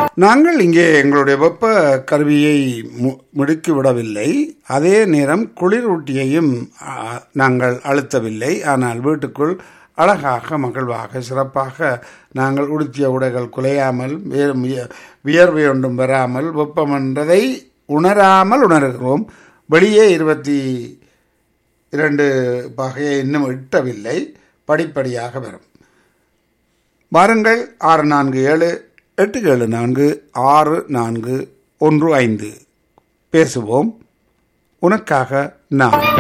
நாங்கள் இங்கே எங்களுடைய வெப்ப கருவியை மு- முடுக்கி விடவில்லை அதே நேரம் குளிரூட்டியையும் ஆ, நாங்கள் அழுத்தவில்லை ஆனால் வீட்டுக்குள் அழகாக மகிழ்வாக சிறப்பாக நாங்கள் உடுத்திய உடைகள் குலையாமல் வேறு விய- வியர்வை ஒன்றும் வராமல் வெப்பம் என்றதை உணராமல் உணர்கிறோம் வெளியே இருபத்தி இரண்டு பகையை இன்னும் எட்டவில்லை படிப்படியாக வரும் வாருங்கள் ஆறு நான்கு ஏழு எட்டு ஏழு நான்கு ஆறு நான்கு ஒன்று ஐந்து பேசுவோம் உனக்காக நான்